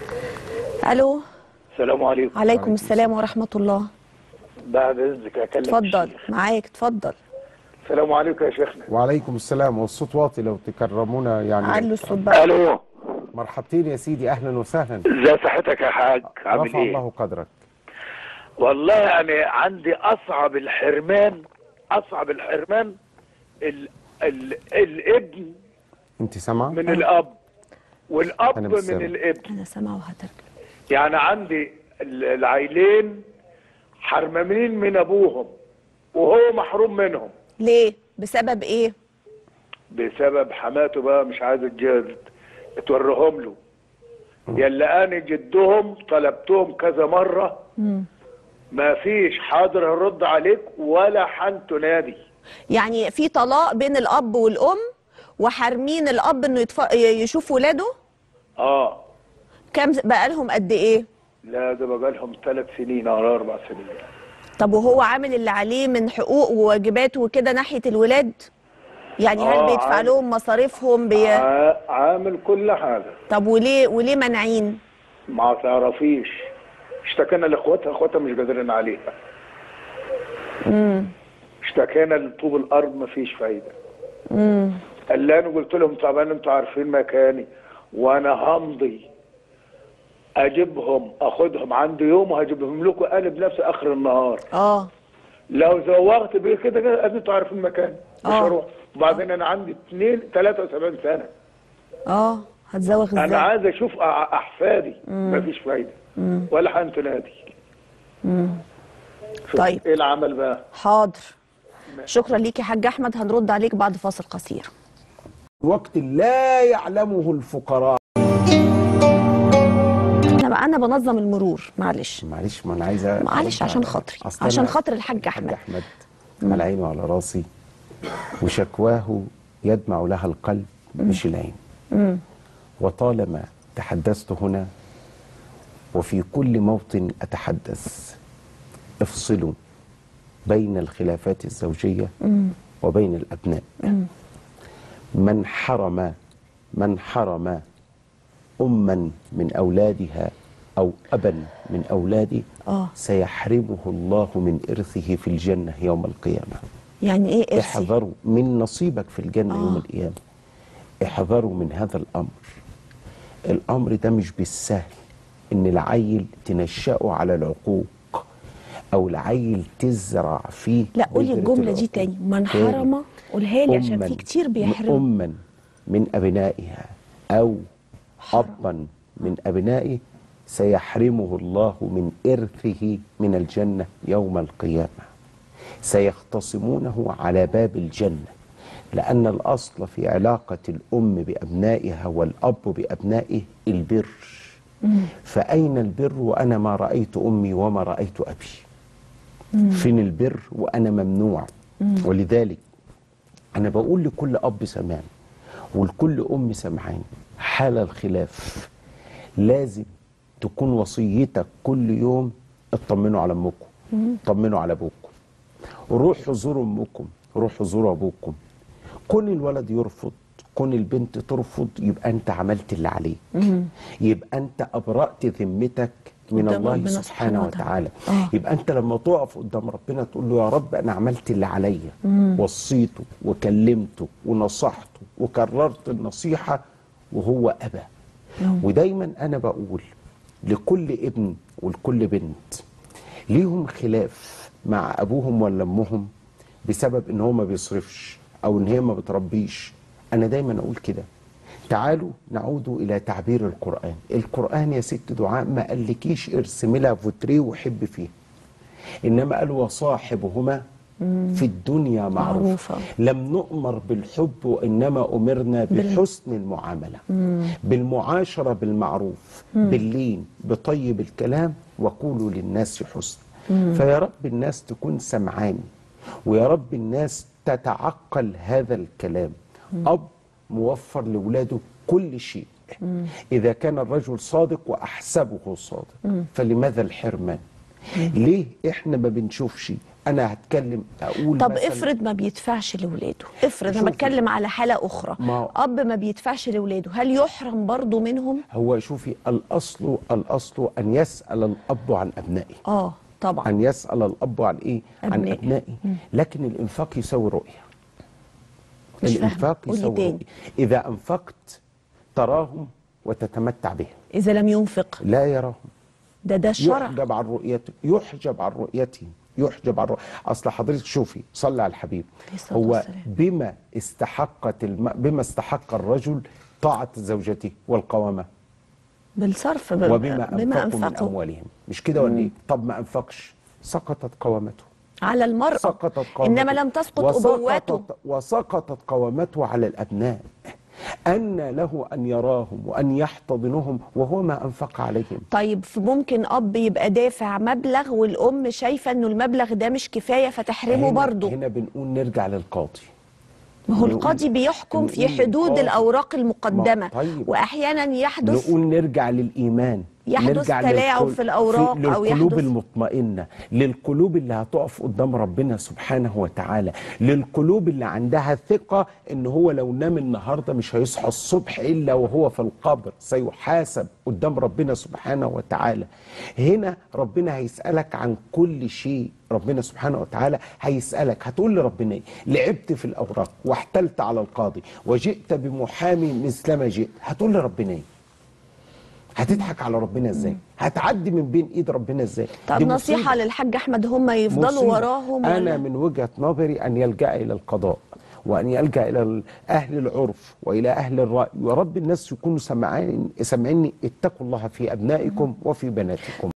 الو السلام عليكم عليكم السلام ورحمه الله بعد اذنك اكلم اتفضل الشيخ. معاك اتفضل السلام عليكم يا شيخنا وعليكم السلام والصوت واطي لو تكرمونا يعني علوا الصوت بقى الو مرحبتين يا سيدي اهلا وسهلا ازي صحتك يا حاج عامل رفع ايه الله قدرك والله يعني عندي اصعب الحرمان اصعب الحرمان ال... ال... الابن انت سامعه من الاب والاب أنا من مش سامع. الابن انا سامعه وهترجم يعني عندي ال- العيلين حرمانين من ابوهم وهو محروم منهم ليه بسبب ايه بسبب حماته بقى مش عايز الجلد توريهم له يلا انا جدهم طلبتهم كذا مره ما فيش حاضر هرد عليك ولا حنت نادي يعني في طلاق بين الاب والام وحارمين الاب انه يتف... يشوف ولاده اه كام بقى لهم قد ايه لا ده بقى لهم ثلاث سنين او اربع سنين طب وهو عامل اللي عليه من حقوق وواجبات وكده ناحيه الولاد يعني هل آه، بيدفع عامل. لهم مصاريفهم بي... ع- عامل كل حاجه طب وليه وليه مانعين ما تعرفيش اشتكينا لاخواتها اخواتها مش قادرين عليها اشتكينا لطوب الارض ما فيش فايده قال لي انا قلت لهم طبعا انتوا عارفين مكاني وانا همضي اجيبهم اخدهم عندي يوم وهجيبهم لكم انا بنفسي اخر النهار اه لو زوغت بيه كده كده انتوا عارفين مكاني مش آه. هروح وبعدين انا عندي اثنين 73 سنه اه هتزوغ انا ازاي عايز اشوف أ- احفادي مفيش فايده ولا حنت نادي طيب. ايه العمل بقى حاضر شكرا ليك يا حاج احمد هنرد عليك بعد فاصل قصير وقت لا يعلمه الفقراء انا بقى انا بنظم المرور معلش معلش ما انا عايزه معلش عشان خاطري أصل عشان أنا خاطر الحاج احمد احمد على عيني وعلى راسي وشكواه يدمع لها القلب مش العين وطالما تحدثت هنا وفي كل موطن اتحدث افصلوا بين الخلافات الزوجيه وبين الابناء من حرم من حرم أما من أولادها أو أبا من أولاده آه. سيحرمه الله من إرثه في الجنة يوم القيامة يعني ايه ارثي احذروا من نصيبك في الجنة آه. يوم القيامة احذروا من هذا الأمر الأمر ده مش بالسهل إن العيل تنشأه على العقوق أو العيل تزرع فيه لا قولي بذرة الجمله دي العقوق. تاني من تاني. حرم قولها لي عشان أماً في كتير بيحرموا أما من أبنائها أو أبا من أبنائه سيحرمه الله من إرثه من الجنة يوم القيامة سيختصمونه على باب الجنة لأن الأصل في علاقة الأم بأبنائها والأب بأبنائه البر فأين البر وأنا ما رأيت أمي وما رأيت أبي فين البر وأنا ممنوع ولذلك أنا بقول لكل أب سمعان ولكل أم سمعان حال الخلاف لازم تكون وصيتك كل يوم اطمنوا على أمكم اطمنوا على أبوكم روحوا زوروا أمكم روحوا زوروا أبوكم كون الولد يرفض كون البنت ترفض يبقى أنت عملت اللي عليك يبقى أنت أبرأت ذمتك من قدام الله ربنا سبحانه سبحانه وتعالى آه. يبقى انت لما تقف قدام ربنا تقول له يا رب انا عملت اللي عليا وصيته وكلمته ونصحته وكررت النصيحه وهو ابى ودايما انا بقول لكل ابن ولكل بنت ليهم خلاف مع ابوهم ولا امهم بسبب ان هو ما بيصرفش او ان هي ما بتربيش انا دايما اقول كده تعالوا نعود الى تعبير القران القران يا ست دعاء ما قالكيش ارسم لها فوتريه وحب فيها انما قال وصاحبهما في الدنيا معروف معروفة. لم نؤمر بالحب وانما امرنا بحسن المعامله بالمعاشره بالمعروف باللين بطيب الكلام وقولوا للناس حسن فيا رب الناس تكون سمعاني ويا رب الناس تتعقل هذا الكلام اب موفر لاولاده كل شيء اذا كان الرجل صادق واحسبه صادق فلماذا الحرمان ليه احنا ما بنشوفش انا هتكلم اقول طب مثلاً افرض ما بيدفعش لاولاده افرض انا شوفي. بتكلم على حاله اخرى ما هو- اب ما بيدفعش لاولاده هل يحرم برضو منهم هو شوفي الاصل الاصل ان يسال الاب عن ابنائه اه طبعا ان يسال الاب عن ايه عن أبنائه. ابنائه لكن الانفاق يساوي رؤيه مش فاهمة. الانفاق قولي يساوي تاني. رؤيه اذا انفقت تراهم وتتمتع بهم اذا لم ينفق لا يراهم ده ده الشرع يحجب عن رؤيته يحجب عن رؤيته يحجب عن رؤيته اصل حضرتك شوفي صلي على الحبيب عليه الصلاة هو والسلام. بما استحقت الم... بما استحق الرجل طاعه زوجته والقوامه بالصرف ب... وبما بما انفقوا من انفقوا اموالهم مش كده ولا ايه طب ما انفقش سقطت قوامته على المرأة سقطت قوامته انما لم تسقط ابوته وسقطت, وسقطت قوامته على الابناء ان له ان يراهم وان يحتضنهم وهو ما انفق عليهم طيب في ممكن اب يبقى دافع مبلغ والام شايفه انه المبلغ ده مش كفايه فتحرمه هنا- برضه هنا بنقول نرجع للقاضي ما هو نقول- القاضي بيحكم في نقول حدود القاضي. الاوراق المقدمه ما- طيب. واحيانا يحدث نقول نرجع للإيمان يحدث نرجع تلاعب للقل- في الأوراق في أو للقلوب يحدث- المطمئنة للقلوب اللي هتقف قدام ربنا سبحانه وتعالى للقلوب اللي عندها ثقة إن هو لو نام النهاردة مش هيصحى الصبح إلا وهو في القبر سيحاسب قدام ربنا سبحانه وتعالى هنا ربنا هيسألك عن كل شيء ربنا سبحانه وتعالى هيسألك هتقول لربنا إيه؟ لعبت في الأوراق واحتلت على القاضي وجئت بمحامي مثل ما جئت هتقول لربنا إيه؟ هتضحك على ربنا ازاي هتعدي من بين ايد ربنا ازاي طب دي نصيحه مصيبة. للحاج احمد هم يفضلوا مصيبة. وراهم انا ولا؟ من وجهه نظري ان يلجا الى القضاء وان يلجا الى ال- اهل العرف والى اهل الراي ورب الناس يكونوا سمعان سامعيني اتقوا الله في ابنائكم وفي بناتكم